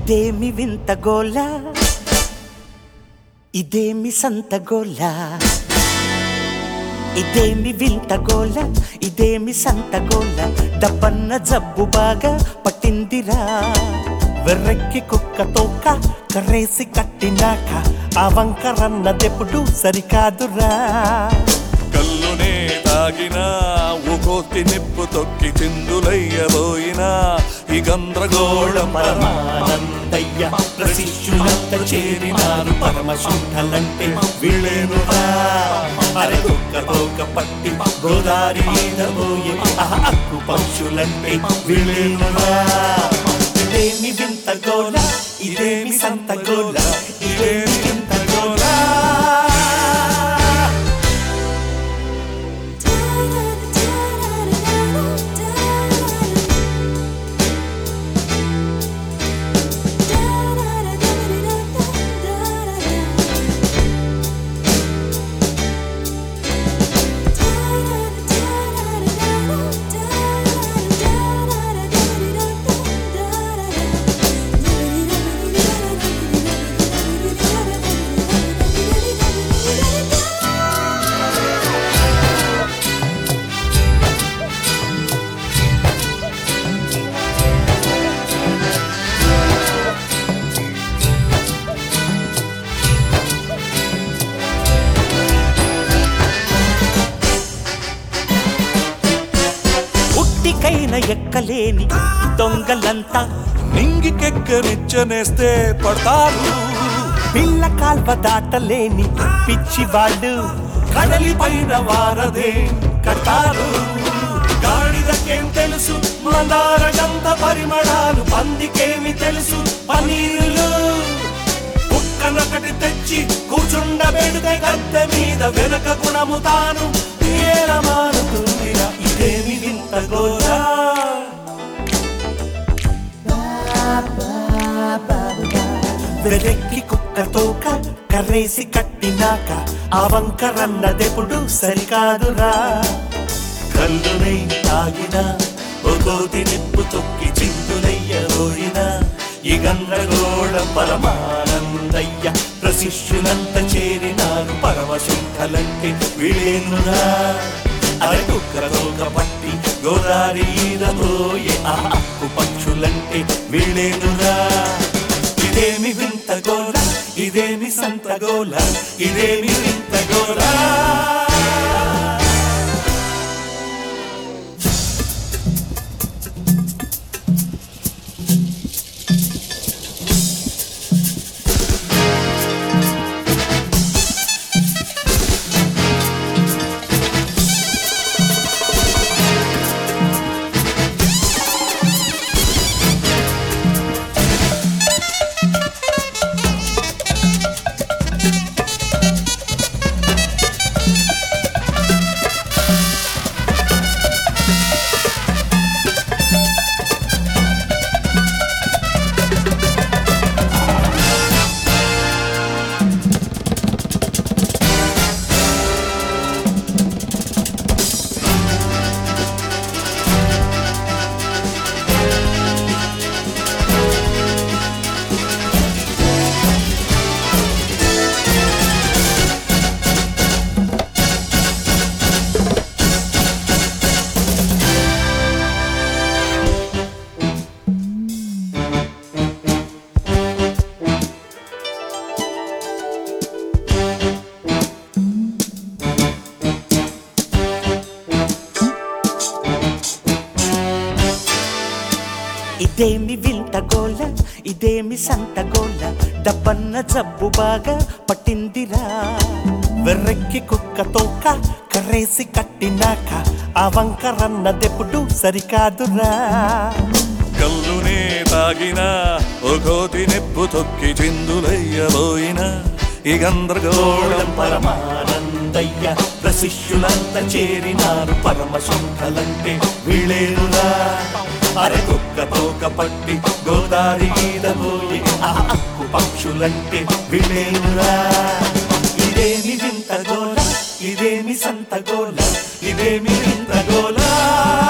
ఇదేమి వింత గోల ఇదేమి సంత గోల ఇదేమి వింత గోల ఇదేమి సంత గోల డబ్బన్న జబ్బు బాగా పట్టిందిరా వెర్రెక్కి కుక్క తోక కర్రేసి కట్టినాక ఆ వంకరన్నదెప్పుడు సరికాదురా కల్లునే తాగినా ఊకోతి నిప్పు తొక్కి చిందులయ్యబోయినా ఈ గంద్రగోళం పరమానందయ్య ప్రశిష్యులంత చేరినారు పరమశుద్ధలంటే వీళ్ళేనురా అరే కుక్క తోక పట్టి గోదారి మీద పోయి ఆ అక్కు పక్షులంటే వీళ్ళేనురా ఇదేమి వింత గోల ఇదేమి సంత గోల ఇదేమి వింత గోల ఉట్టికైన ఎక్కలేని దొంగలంతా నింగికెక్కనిచ్చనేస్తే పడతారు పిల్ల కాల్వ దాటలేని పిచ్చివాళ్ళు కడలి పైన వారదే కట్టారు గాడిదకేం తెలుసు మందార గంధ పరిమళాలు పందికేమి తెలుసు పనీరులు కుక్కనొకటి తెచ్చి కూర్చుండబెడితే గద్దె మీద వెనక గుణము తాను ఏల మారుతుందిరా ఇదేమి వింత గోరా వెదెక్కి కుక్క తోక కర్రేసి కట్టినాక ఆ వంకరన్నదెప్పుడు సరికాదురా కల్లునై తాగిన ఒకోతి నిప్పు తొక్కి చిందులయ్యరోయిన ఈ గందరగోళ పరమానందయ్య ప్రశిష్యులంత చేరినారు పరమశుద్ధలంటే వీళేనురా అరే కుక్క తోక పట్టి గోదారి ఈదబోయే ఆ అక్కు పక్షులంటే వీళేనురా ఇదేమి వింత గోల ఇదేమి సంత గోల ఇదేమి వింత గోల ఇదేమి వింత గోల ఇదేమి సంత గోల డబ్బన్న జబ్బు బాగా పట్టిందిరా వెర్రెక్కి కుక్క తోక కర్రేసి కట్టినాక ఆ వంకరన్నదెప్పుడు సరికాదురా కల్లునే తాగినా ఒకోతి నిప్పు తొక్కి చిందులయ్యబోయినా ఈ గందరగోళం పరమానందయ్య ప్రశిష్యులంత చేరినారు పరమశుద్ధలంటే వీళ్ళేనురా అరే కుక్క తోక పట్టి గోదారి మీద పోయి ఆ అక్కు పక్షులంటే వీళ్ళేనురా ఇదేమి వింత గోల ఇదేమి సంత గోల ఇదేమి వింత గోల